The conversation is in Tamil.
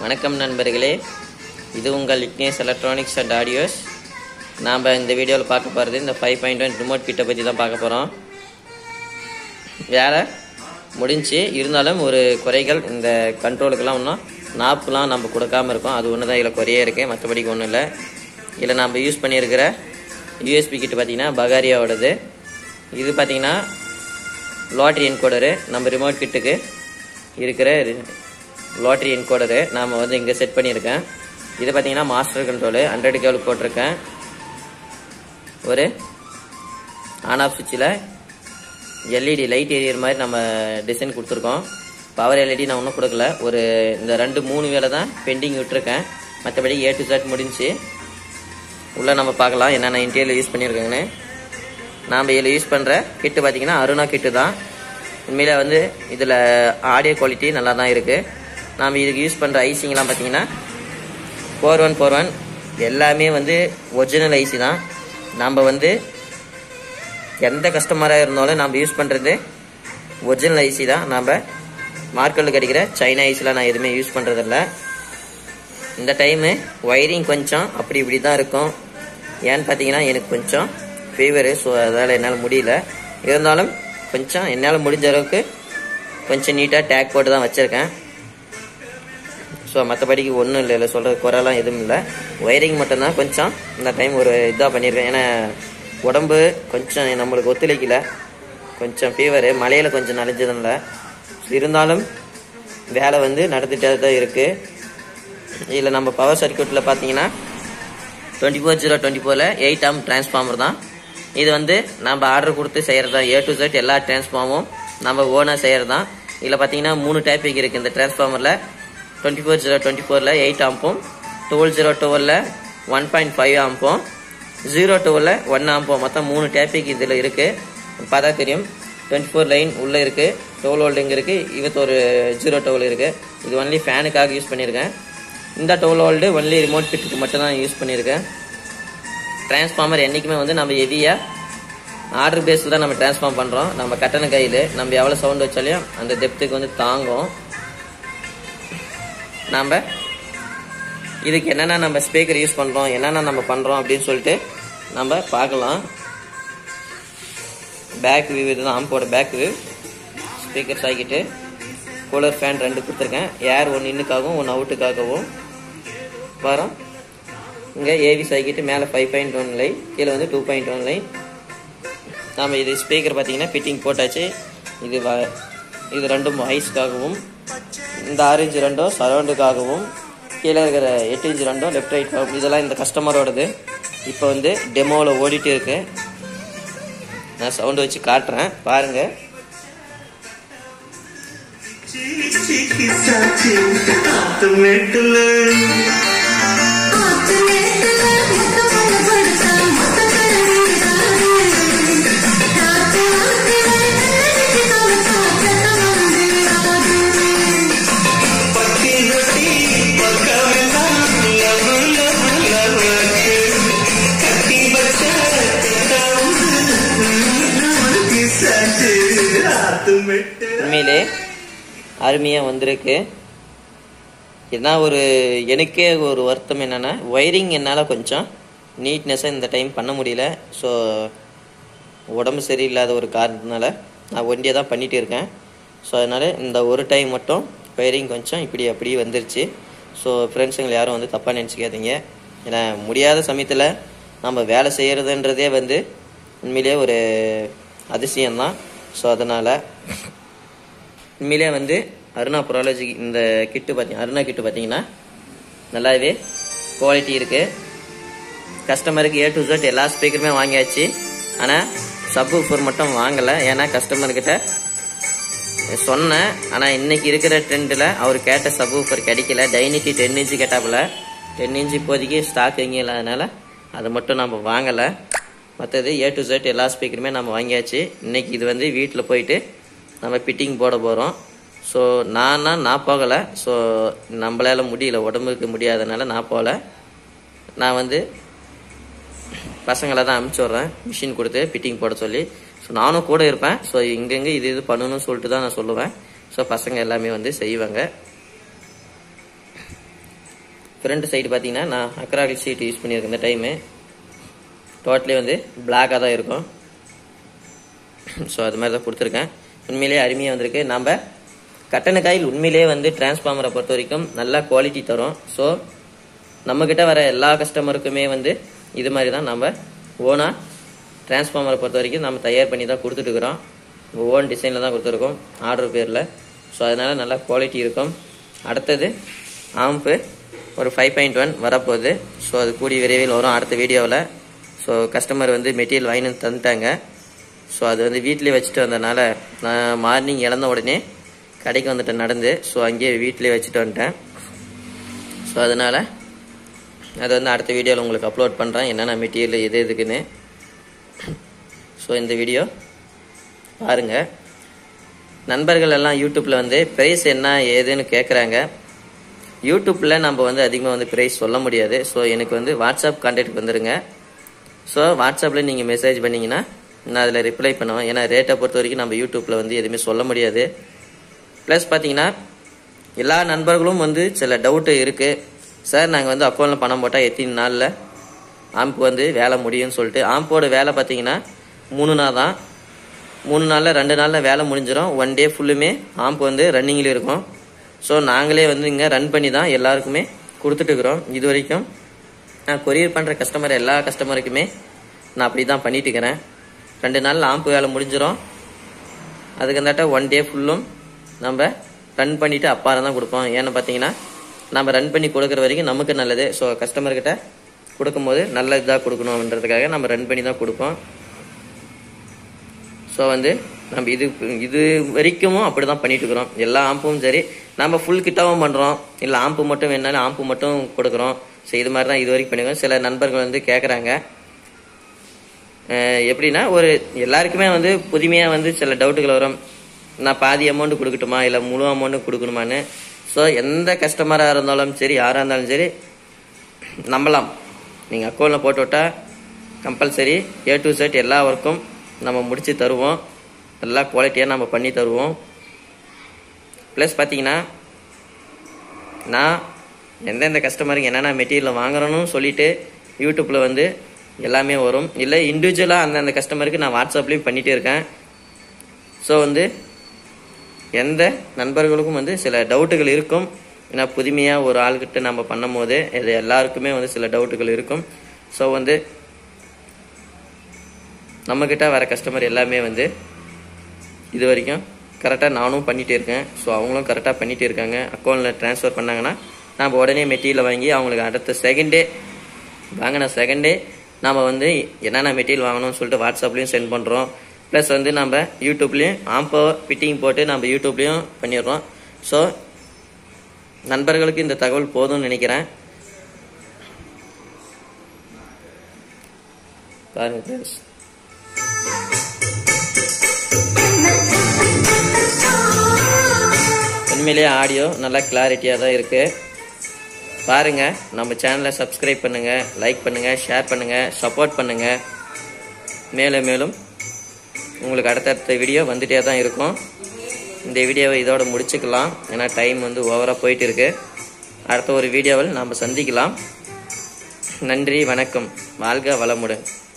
வணக்கம் நண்பர்களே இது உங்கள் விக்னேஷ் எலக்ட்ரானிக்ஸ் அண்ட் ஆடியோஸ் நாம் இந்த வீடியோவில் பார்க்க போகிறது இந்த ஃபைவ் பாயிண்ட் ஒன் ரிமோட் கிட்ட பற்றி தான் பார்க்க போகிறோம் வேலை முடிஞ்சு இருந்தாலும் ஒரு குறைகள் இந்த கண்ட்ரோலுக்கெல்லாம் இன்னும் நாப்புலாம் நம்ம கொடுக்காம இருக்கோம் அது ஒன்று தான் இதில் குறையே இருக்குது மற்றபடிக்கு ஒன்றும் இல்லை இதில் நம்ம யூஸ் பண்ணியிருக்கிற யூஎஸ்பி கிட்ட பார்த்தீங்கன்னா பகாரியாவோடது இது பார்த்தீங்கன்னா லாட்ரி என்கோடரு நம்ம ரிமோட் கிட்டுக்கு இருக்கிற லாட்ரி என்கோடரு நாம் வந்து இங்கே செட் பண்ணியிருக்கேன் இது பார்த்தீங்கன்னா மாஸ்டர் கண்ட்ரோலு ஹண்ட்ரட் கேபிள் போட்டிருக்கேன் ஒரு ஆன் ஆஃப் சுவிட்சில் எல்இடி லைட் எரியற மாதிரி நம்ம டிசைன் கொடுத்துருக்கோம் பவர் எல்இடி நான் ஒன்றும் கொடுக்கல ஒரு இந்த ரெண்டு மூணு வேலை தான் பெண்டிங் விட்டுருக்கேன் மற்றபடி ஏ டு செட் முடிஞ்சு உள்ளே நம்ம பார்க்கலாம் என்னென்ன இன்டீரியல் யூஸ் பண்ணியிருக்கேங்கன்னு நாம் இதில் யூஸ் பண்ணுற கிட்டு பார்த்தீங்கன்னா அருணா கிட்டு தான் உண்மையிலே வந்து இதில் ஆடியோ குவாலிட்டி நல்லா தான் இருக்குது நாம் இதுக்கு யூஸ் பண்ணுற ஐசிங்கெலாம் பார்த்தீங்கன்னா ஃபோர் ஒன் ஃபோர் ஒன் எல்லாமே வந்து ஒரிஜினல் ஐசி தான் நம்ம வந்து எந்த கஸ்டமராக இருந்தாலும் நம்ம யூஸ் பண்ணுறது ஒரிஜினல் ஐசி தான் நம்ம மார்க்கெட்டில் கிடைக்கிற சைனா ஐசிலாம் நான் எதுவுமே யூஸ் பண்ணுறதில்ல இந்த டைமு ஒயரிங் கொஞ்சம் அப்படி இப்படி தான் இருக்கும் ஏன்னு பார்த்தீங்கன்னா எனக்கு கொஞ்சம் ஃபீவரு ஸோ அதால் என்னால் முடியல இருந்தாலும் கொஞ்சம் என்னால் முடிஞ்ச அளவுக்கு கொஞ்சம் நீட்டாக டேக் போட்டு தான் வச்சுருக்கேன் ஸோ மற்றபடிக்கு ஒன்றும் இல்லை இல்லை சொல்கிற குறைலாம் எதுவும் இல்லை ஒயரிங் மட்டும்தான் கொஞ்சம் இந்த டைம் ஒரு இதாக பண்ணியிருக்கேன் ஏன்னா உடம்பு கொஞ்சம் நம்மளுக்கு ஒத்துழைக்கல கொஞ்சம் ஃபீவரு மழையில் கொஞ்சம் நனைஞ்சதுனால இருந்தாலும் வேலை வந்து நடந்துகிட்டே தான் இருக்குது இதில் நம்ம பவர் சர்க்கியூட்டில் பார்த்தீங்கன்னா டுவெண்ட்டி ஃபோர் ஜீரோ டுவெண்ட்டி ஃபோரில் எயிட் ஆம் டிரான்ஸ்ஃபார்மர் தான் இது வந்து நம்ம ஆர்டர் கொடுத்து செய்கிறது தான் ஏ டு செட் எல்லா டிரான்ஸ்ஃபார்மும் நம்ம ஓனாக செய்கிறது தான் இதில் பார்த்தீங்கன்னா மூணு டைப்பிங் இருக்குது இந்த டிரான்ஸ்ஃபார்மரில் டுவெண்ட்டி ஃபோர் ஜீரோ டுவெண்ட்டி ஃபோரில் எயிட் ஆம்பும் டுவெல் ஜீரோ டுவெலில் ஒன் பாயிண்ட் ஃபைவ் ஆம்பும் ஜீரோ டுவெலில் ஒன் ஆம்பும் மொத்தம் மூணு டேப்பிக் இதில் இருக்குது பார்த்தா தெரியும் டுவெண்ட்டி ஃபோர் லைன் உள்ளே இருக்குது டுவெல் வோல்ட் இங்கே இருக்குது இவத்து ஒரு ஜீரோ டுவெல் இருக்குது இது ஒன்லி ஃபேனுக்காக யூஸ் பண்ணியிருக்கேன் இந்த டுவெல் வோல்டு ஒன்லி ரிமோட் ஃபிட்டுக்கு மட்டும் தான் யூஸ் பண்ணியிருக்கேன் டிரான்ஸ்ஃபார்மர் என்றைக்குமே வந்து நம்ம ஹெவியாக ஆர்டர் பேஸில் தான் நம்ம டிரான்ஸ்ஃபார்ம் பண்ணுறோம் நம்ம கட்டண கையில் நம்ம எவ்வளோ சவுண்ட் வச்சாலையும் அந்த டெப்த்துக்கு வந்து தாங்கும் நாம் இதுக்கு என்னென்ன நம்ம ஸ்பீக்கர் யூஸ் பண்ணுறோம் என்னென்ன நம்ம பண்ணுறோம் அப்படின்னு சொல்லிட்டு நம்ம பார்க்கலாம் பேக் வியூ இதுதான் ஆம்போட பேக் வியூ ஸ்பீக்கர்ஸ் ஆகிட்டு கூலர் ஃபேன் ரெண்டு கொடுத்துருக்கேன் ஏர் ஒன்று இன்னுக்காகவும் ஒன்று அவுட்டுக்காகவும் வரோம் இங்கே ஏவி சாய்க்கிட்டு மேலே ஃபைவ் பாயிண்ட் ஒன் லைன் கீழே வந்து டூ பாயிண்ட் ஒன் லைன் நாம் இது ஸ்பீக்கர் பார்த்தீங்கன்னா ஃபிட்டிங் போட்டாச்சு இது வ இது ரெண்டும் ஐஸ்க்காகவும் இந்த ஆரஞ்சு ரெண்டும் சரௌண்டுக்காகவும் கீழே இருக்கிற எட்டு இன்ச்சு ரெண்டும் லெஃப்ட் ரைட் இதெல்லாம் இந்த கஸ்டமரோடது இப்போ வந்து டெமோவில் ஓடிட்டு இருக்கு நான் சவுண்டு வச்சு காட்டுறேன் பாருங்கள் உண்மையிலே அருமையாக வந்திருக்கு என்ன ஒரு எனக்கே ஒரு வருத்தம் என்னென்னா ஒயரிங் என்னால் கொஞ்சம் நீட்னஸாக இந்த டைம் பண்ண முடியல ஸோ உடம்பு சரியில்லாத ஒரு காரணத்தினால நான் ஒண்டியாக தான் பண்ணிகிட்டு இருக்கேன் ஸோ அதனால் இந்த ஒரு டைம் மட்டும் ஒயரிங் கொஞ்சம் இப்படி அப்படி வந்துருச்சு ஸோ ஃப்ரெண்ட்ஸுங்களை யாரும் வந்து தப்பாக நினச்சிக்காதீங்க ஏன்னா முடியாத சமயத்தில் நம்ம வேலை செய்கிறதுன்றதே வந்து உண்மையிலே ஒரு அதிசயம்தான் ஸோ அதனால் உண்மையிலே வந்து அருணா ப்ராலஜி இந்த கிட்டு பார்த்தீங்க அருணா கிட்டு பார்த்தீங்கன்னா நல்லாவே குவாலிட்டி இருக்குது கஸ்டமருக்கு ஏ டு ஜெட் எல்லா ஸ்பீக்கருமே வாங்கியாச்சு ஆனால் சப் ஊஃபர் மட்டும் வாங்கலை ஏன்னா கஸ்டமர்கிட்ட சொன்னேன் ஆனால் இன்னைக்கு இருக்கிற ட்ரெண்டில் அவர் கேட்ட சப் ஊஃபர் கிடைக்கல டைனிட்டி டென் இன்ச்சு கேட்டாப்புல டென் இன்ச்சு இப்போதைக்கு ஸ்டாக் எங்கேயும் இல்லாதனால அதை மட்டும் நம்ம வாங்கலை மற்றது ஏ டு ஜெட் எல்லா ஸ்பீக்கருமே நம்ம வாங்கியாச்சு இன்னைக்கு இது வந்து வீட்டில் போயிட்டு நம்ம ஃபிட்டிங் போட போகிறோம் ஸோ நான்னா நான் போகலை ஸோ நம்மளால முடியல உடம்புக்கு முடியாதனால நான் போகல நான் வந்து பசங்களை தான் அனுப்பிச்சி விட்றேன் மிஷின் கொடுத்து ஃபிட்டிங் போட சொல்லி ஸோ நானும் கூட இருப்பேன் ஸோ இங்கங்கே இது இது பண்ணணும்னு சொல்லிட்டு தான் நான் சொல்லுவேன் ஸோ பசங்க எல்லாமே வந்து செய்வாங்க ஃப்ரண்ட் சைடு பார்த்தீங்கன்னா நான் அக்ராலிக் ஷீட் யூஸ் பண்ணியிருக்கேன் இந்த டைமு டோட்டலி வந்து பிளாக்காக தான் இருக்கும் ஸோ அது மாதிரி தான் கொடுத்துருக்கேன் உண்மையிலேயே அருமையாக வந்திருக்கு நம்ம கட்டண காயில் உண்மையிலேயே வந்து டிரான்ஸ்ஃபார்மரை பொறுத்த வரைக்கும் நல்லா குவாலிட்டி தரும் ஸோ நம்மக்கிட்ட வர எல்லா கஸ்டமருக்குமே வந்து இது மாதிரி தான் நம்ம ஓனாக டிரான்ஸ்ஃபார்மரை பொறுத்த வரைக்கும் நம்ம தயார் பண்ணி தான் கொடுத்துட்டுருக்குறோம் ஓன் டிசைனில் தான் கொடுத்துருக்கோம் ஆர்டர் பேரில் ஸோ அதனால் நல்லா குவாலிட்டி இருக்கும் அடுத்தது ஆம்பு ஒரு ஃபைவ் பாயிண்ட் ஒன் வரப்போகுது ஸோ அது கூடிய விரைவில் வரும் அடுத்த வீடியோவில் ஸோ கஸ்டமர் வந்து மெட்டீரியல் வாங்கினு வந்து தந்துட்டாங்க ஸோ அது வந்து வீட்டிலே வச்சுட்டு வந்தனால நான் மார்னிங் இழந்த உடனே கடைக்கு வந்துட்டேன் நடந்து ஸோ அங்கேயே வீட்டிலே வச்சுட்டு வந்துட்டேன் ஸோ அதனால் அதை வந்து அடுத்த வீடியோவில் உங்களுக்கு அப்லோட் பண்ணுறேன் என்னென்ன மெட்டீரியல் எது எதுக்குன்னு ஸோ இந்த வீடியோ பாருங்கள் நண்பர்கள் எல்லாம் யூடியூப்பில் வந்து ப்ரைஸ் என்ன ஏதுன்னு கேட்குறாங்க யூடியூப்பில் நம்ம வந்து அதிகமாக வந்து ப்ரைஸ் சொல்ல முடியாது ஸோ எனக்கு வந்து வாட்ஸ்அப் கான்டாக்ட் வந்துடுங்க ஸோ வாட்ஸ்அப்பில் நீங்கள் மெசேஜ் பண்ணிங்கன்னா நான் அதில் ரிப்ளை பண்ணுவேன் ஏன்னா ரேட்டை பொறுத்த வரைக்கும் நம்ம யூடியூப்பில் வந்து எதுவுமே சொல்ல முடியாது ப்ளஸ் பார்த்தீங்கன்னா எல்லா நண்பர்களும் வந்து சில டவுட்டு இருக்குது சார் நாங்கள் வந்து அக்கௌண்ட்டில் பணம் போட்டால் எத்தனை நாளில் ஆம்ப் வந்து வேலை முடியும்னு சொல்லிட்டு ஆம்போட வேலை பார்த்தீங்கன்னா மூணு நாள் தான் மூணு நாளில் ரெண்டு நாளில் வேலை முடிஞ்சிடும் ஒன் டே ஃபுல்லுமே ஆம்ப் வந்து ரன்னிங்கில் இருக்கும் ஸோ நாங்களே வந்து இங்கே ரன் பண்ணி தான் எல்லாருக்குமே கொடுத்துட்டுருக்குறோம் இது வரைக்கும் நான் கொரியர் பண்ணுற கஸ்டமர் எல்லா கஸ்டமருக்குமே நான் அப்படி தான் பண்ணிட்டு இருக்கிறேன் ரெண்டு நாளில் ஆம்ப் வேலை முடிஞ்சிடும் அதுக்கு அந்தாட்ட ஒன் டே ஃபுல்லும் நம்ம ரன் பண்ணிவிட்டு அப்பாரம் தான் கொடுப்போம் ஏன்னு பார்த்தீங்கன்னா நம்ம ரன் பண்ணி கொடுக்குற வரைக்கும் நமக்கு நல்லது ஸோ கஸ்டமர்கிட்ட கொடுக்கும்போது நல்ல இதாக கொடுக்கணுன்றதுக்காக நம்ம ரன் பண்ணி தான் கொடுப்போம் ஸோ வந்து நம்ம இது இது வரைக்கும் அப்படி தான் பண்ணிட்டு இருக்கிறோம் எல்லா ஆம்பும் சரி நம்ம ஃபுல் கிட்டாவும் பண்ணுறோம் இல்லை ஆம்பு மட்டும் வேணாலும் ஆம்பு மட்டும் கொடுக்குறோம் ஸோ இது மாதிரி தான் இது வரைக்கும் பண்ணிக்கிறோம் சில நண்பர்கள் வந்து கேட்குறாங்க எப்படின்னா ஒரு எல்லாருக்குமே வந்து புதுமையாக வந்து சில டவுட்டுகள் வரும் நான் பாதி அமௌண்ட் கொடுக்கட்டுமா இல்லை முழு அமௌண்ட் கொடுக்கணுமான்னு ஸோ எந்த கஸ்டமராக இருந்தாலும் சரி யாராக இருந்தாலும் சரி நம்பலாம் நீங்கள் அக்கௌண்ட்டில் போட்டு விட்டால் கம்பல்சரி ஏ டு செட் எல்லா ஒர்க்கும் நம்ம முடித்து தருவோம் நல்லா குவாலிட்டியாக நம்ம பண்ணி தருவோம் ப்ளஸ் பார்த்தீங்கன்னா நான் எந்தெந்த கஸ்டமருக்கு என்னென்ன மெட்டீரியல் வாங்குறேன்னு சொல்லிட்டு யூடியூப்பில் வந்து எல்லாமே வரும் இல்லை இண்டிவிஜுவலாக அந்தந்த கஸ்டமருக்கு நான் வாட்ஸ்அப்லேயும் பண்ணிகிட்டே இருக்கேன் ஸோ வந்து எந்த நண்பர்களுக்கும் வந்து சில டவுட்டுகள் இருக்கும் ஏன்னா புதுமையாக ஒரு ஆள்கிட்ட நம்ம பண்ணும் போது இது எல்லாருக்குமே வந்து சில டவுட்டுகள் இருக்கும் ஸோ வந்து நம்மக்கிட்ட வர கஸ்டமர் எல்லாமே வந்து இது வரைக்கும் கரெக்டாக நானும் பண்ணிகிட்டே இருக்கேன் ஸோ அவங்களும் கரெக்டாக பண்ணிகிட்டே இருக்காங்க அக்கௌண்ட்டில் ட்ரான்ஸ்ஃபர் பண்ணாங்கன்னா நம்ம உடனே மெட்டீரியல் வாங்கி அவங்களுக்கு அடுத்த செகண்டே வாங்கின செகண்டே நம்ம வந்து என்னென்ன மெட்டீரியல் வாங்கணும்னு சொல்லிட்டு வாட்ஸ்அப்லேயும் சென்ட் பண்ணுறோம் ப்ளஸ் வந்து நம்ம யூடியூப்லேயும் ஆம்போ ஃபிட்டிங் போட்டு நம்ம யூடியூப்லேயும் பண்ணிடுறோம் ஸோ நண்பர்களுக்கு இந்த தகவல் போதும்னு நினைக்கிறேன் பாருங்க ஃப்ரெண்ட்ஸ் உண்மையிலேயே ஆடியோ நல்லா கிளாரிட்டியாக தான் இருக்குது பாருங்கள் நம்ம சேனலை சப்ஸ்கிரைப் பண்ணுங்கள் லைக் பண்ணுங்கள் ஷேர் பண்ணுங்கள் சப்போர்ட் பண்ணுங்கள் மேலும் மேலும் உங்களுக்கு அடுத்தடுத்த வீடியோ வந்துட்டே தான் இருக்கும் இந்த வீடியோவை இதோட முடிச்சுக்கலாம் ஏன்னா டைம் வந்து ஓவராக போயிட்டு இருக்கு அடுத்த ஒரு வீடியோவில் நாம் சந்திக்கலாம் நன்றி வணக்கம் வாழ்க வளமுடன்